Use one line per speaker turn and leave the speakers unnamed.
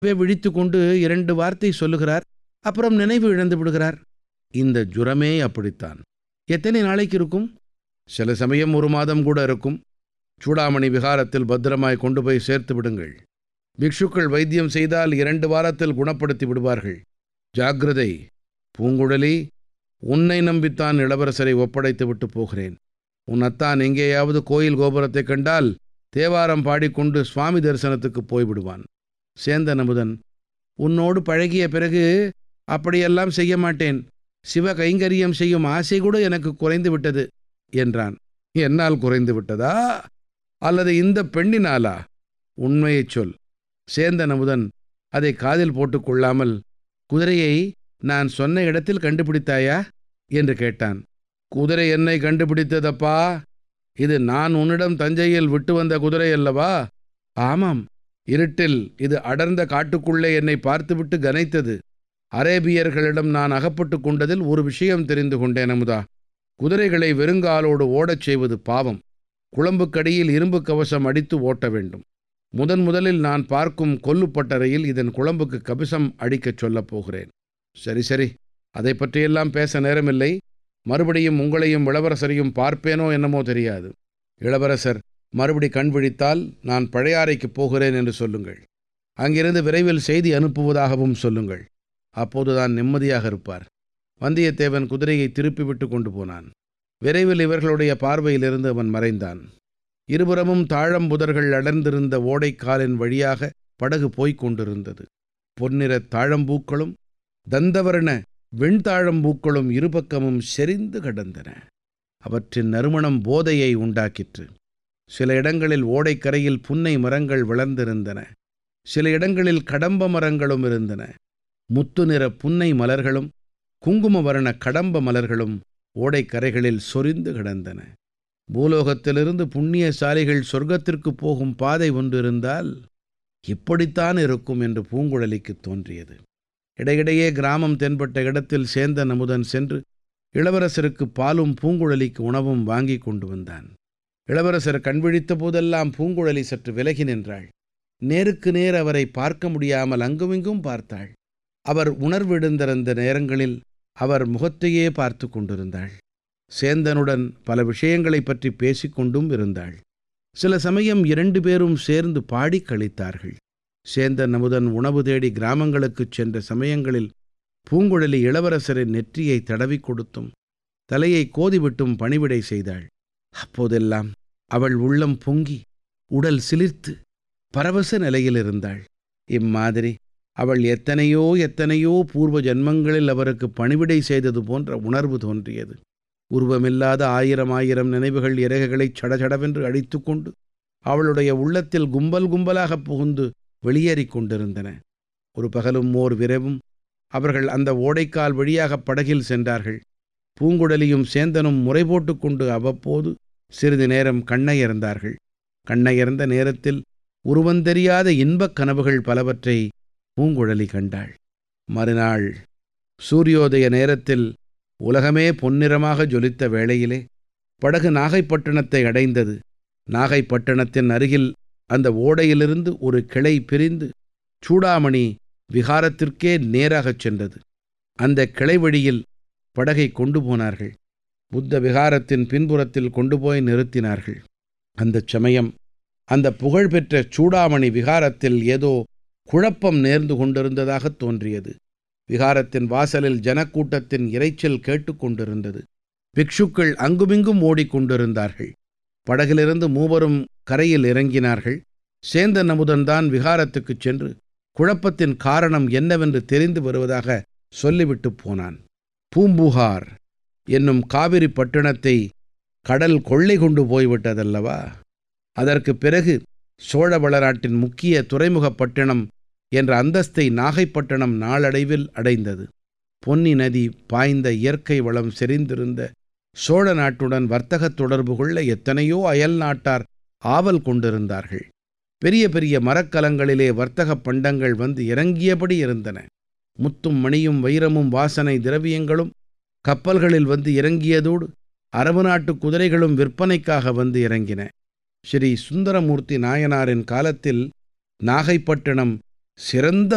விழித்து கொண்டு இரண்டு வார்த்தை சொல்லுகிறார் அப்புறம் நினைவு இழந்து விடுகிறார் இந்த ஜுரமே அப்படித்தான் எத்தனை நாளைக்கு இருக்கும் சில சமயம் ஒரு மாதம் கூட இருக்கும் சூடாமணி விகாரத்தில் பத்திரமாய் கொண்டு போய் சேர்த்து விடுங்கள் பிக்ஷுக்கள் வைத்தியம் செய்தால் இரண்டு வாரத்தில் குணப்படுத்தி விடுவார்கள் ஜாக்கிரதை பூங்குழலி உன்னை நம்பித்தான் இளவரசரை ஒப்படைத்து விட்டு போகிறேன் உன் அத்தான் எங்கேயாவது கோயில் கோபுரத்தைக் கண்டால் தேவாரம் பாடிக்கொண்டு சுவாமி தரிசனத்துக்கு போய்விடுவான் சேந்தன் அமுதன் உன்னோடு பழகிய பிறகு அப்படியெல்லாம் செய்ய மாட்டேன் சிவ கைங்கரியம் செய்யும் ஆசை கூட எனக்கு குறைந்து விட்டது என்றான் என்னால் குறைந்து விட்டதா அல்லது இந்த பெண்ணினாலா உண்மையைச் சொல் சேந்தன் அமுதன் அதை காதில் போட்டுக்கொள்ளாமல் குதிரையை நான் சொன்ன இடத்தில் கண்டுபிடித்தாயா என்று கேட்டான் குதிரை என்னை கண்டுபிடித்ததப்பா இது நான் உன்னிடம் தஞ்சையில் விட்டு வந்த குதிரை அல்லவா ஆமாம் இருட்டில் இது அடர்ந்த காட்டுக்குள்ளே என்னை பார்த்துவிட்டு கனைத்தது அரேபியர்களிடம் நான் அகப்பட்டு கொண்டதில் ஒரு விஷயம் தெரிந்து கொண்டேன் அமுதா குதிரைகளை வெறுங்காலோடு ஓடச் செய்வது பாவம் குழம்புக்கடியில் இரும்பு கவசம் அடித்து ஓட்ட வேண்டும் முதன் முதலில் நான் பார்க்கும் கொல்லுப்பட்டறையில் இதன் குழம்புக்கு கபிசம் அடிக்கச் சொல்லப் போகிறேன் சரி சரி அதை பற்றியெல்லாம் பேச நேரமில்லை மறுபடியும் உங்களையும் இளவரசரையும் பார்ப்பேனோ என்னமோ தெரியாது இளவரசர் மறுபடி கண் விழித்தால் நான் பழையாறைக்குப் போகிறேன் என்று சொல்லுங்கள் அங்கிருந்து விரைவில் செய்தி அனுப்புவதாகவும் சொல்லுங்கள் அப்போதுதான் நிம்மதியாக இருப்பார் வந்தியத்தேவன் குதிரையை திருப்பிவிட்டு கொண்டு போனான் விரைவில் இவர்களுடைய பார்வையிலிருந்து அவன் மறைந்தான் இருபுறமும் தாழம்புதர்கள் அடர்ந்திருந்த ஓடைக்காலின் வழியாக படகு போய்க் கொண்டிருந்தது பொன்னிறத் தாழம்பூக்களும் தந்தவர்ண வெண்தாழம்பூக்களும் இருபக்கமும் செறிந்து கிடந்தன அவற்றின் நறுமணம் போதையை உண்டாக்கிற்று சில இடங்களில் ஓடைக்கரையில் புன்னை மரங்கள் வளர்ந்திருந்தன சில இடங்களில் கடம்ப மரங்களும் இருந்தன முத்து நிற புன்னை மலர்களும் குங்கும வர்ண கடம்ப மலர்களும் ஓடைக்கரைகளில் சொரிந்து கிடந்தன பூலோகத்திலிருந்து புண்ணியசாலிகள் சொர்க்கத்திற்கு போகும் பாதை ஒன்றிருந்தால் இப்படித்தான் இருக்கும் என்று பூங்குழலிக்கு தோன்றியது இடையிடையே கிராமம் தென்பட்ட இடத்தில் சேந்தன் அமுதன் சென்று இளவரசருக்கு பாலும் பூங்குழலிக்கு உணவும் வாங்கி கொண்டு வந்தான் இளவரசர் கண்விழித்த போதெல்லாம் பூங்குழலி சற்று விலகி நின்றாள் நேருக்கு நேர் அவரை பார்க்க முடியாமல் அங்குமிங்கும் பார்த்தாள் அவர் உணர்விடுந்திருந்த நேரங்களில் அவர் முகத்தையே பார்த்து கொண்டிருந்தாள் சேந்தனுடன் பல விஷயங்களைப் பற்றி பேசிக்கொண்டும் இருந்தாள் சில சமயம் இரண்டு பேரும் சேர்ந்து பாடி கழித்தார்கள் சேந்தன் அமுதன் உணவு தேடி கிராமங்களுக்குச் சென்ற சமயங்களில் பூங்குழலி இளவரசரின் நெற்றியை தடவி கொடுத்தும் தலையை கோதிவிட்டும் பணிவிடை செய்தாள் அப்போதெல்லாம் அவள் உள்ளம் பொங்கி உடல் சிலிர்த்து பரவச நிலையில் இருந்தாள் இம்மாதிரி அவள் எத்தனையோ எத்தனையோ பூர்வ ஜன்மங்களில் அவருக்கு பணிவிடை செய்தது போன்ற உணர்வு தோன்றியது உருவமில்லாத ஆயிரம் ஆயிரம் நினைவுகள் இறகுகளைச் சடசடவென்று அழித்து கொண்டு அவளுடைய உள்ளத்தில் கும்பல் கும்பலாக புகுந்து வெளியேறிக் கொண்டிருந்தன ஒரு பகலும் ஓர் விரவும் அவர்கள் அந்த ஓடைக்கால் வழியாக படகில் சென்றார்கள் பூங்குழலியும் சேந்தனும் முறை போட்டுக்கொண்டு அவ்வப்போது சிறிது நேரம் கண்ணையர்ந்தார்கள் கண்ணையர்ந்த நேரத்தில் உருவந்தெரியாத இன்பக் கனவுகள் பலவற்றை பூங்குழலி கண்டாள் மறுநாள் சூரியோதய நேரத்தில் உலகமே பொன்னிறமாக ஜொலித்த வேளையிலே படகு நாகைப்பட்டினத்தை அடைந்தது நாகைப்பட்டினத்தின் அருகில் அந்த ஓடையிலிருந்து ஒரு கிளை பிரிந்து சூடாமணி விகாரத்திற்கே நேராகச் சென்றது அந்த கிளை வழியில் படகை கொண்டு போனார்கள் புத்த விகாரத்தின் பின்புறத்தில் கொண்டு போய் நிறுத்தினார்கள் அந்தச் சமயம் அந்த புகழ்பெற்ற சூடாமணி விகாரத்தில் ஏதோ குழப்பம் நேர்ந்து கொண்டிருந்ததாகத் தோன்றியது விகாரத்தின் வாசலில் ஜனக்கூட்டத்தின் இரைச்சல் கேட்டுக்கொண்டிருந்தது பிக்ஷுக்கள் அங்குமிங்கும் ஓடிக்கொண்டிருந்தார்கள் படகிலிருந்து மூவரும் கரையில் இறங்கினார்கள் சேந்தன் அமுதன்தான் விகாரத்துக்குச் சென்று குழப்பத்தின் காரணம் என்னவென்று தெரிந்து வருவதாக சொல்லிவிட்டு போனான் பூம்புகார் என்னும் காவிரி பட்டணத்தை கடல் கொள்ளை கொண்டு போய்விட்டதல்லவா அதற்கு பிறகு சோழ வளநாட்டின் முக்கிய துறைமுகப் பட்டணம் என்ற அந்தஸ்தை நாகைப்பட்டினம் நாளடைவில் அடைந்தது பொன்னி நதி பாய்ந்த இயற்கை வளம் செறிந்திருந்த சோழ நாட்டுடன் வர்த்தகத் தொடர்பு கொள்ள எத்தனையோ அயல் நாட்டார் ஆவல் கொண்டிருந்தார்கள் பெரிய பெரிய மரக்கலங்களிலே வர்த்தகப் பண்டங்கள் வந்து இறங்கியபடி இருந்தன முத்தும் மணியும் வைரமும் வாசனை திரவியங்களும் கப்பல்களில் வந்து இறங்கியதோடு அரபு நாட்டு குதிரைகளும் விற்பனைக்காக வந்து இறங்கின ஸ்ரீ சுந்தரமூர்த்தி நாயனாரின் காலத்தில் நாகைப்பட்டினம் சிறந்த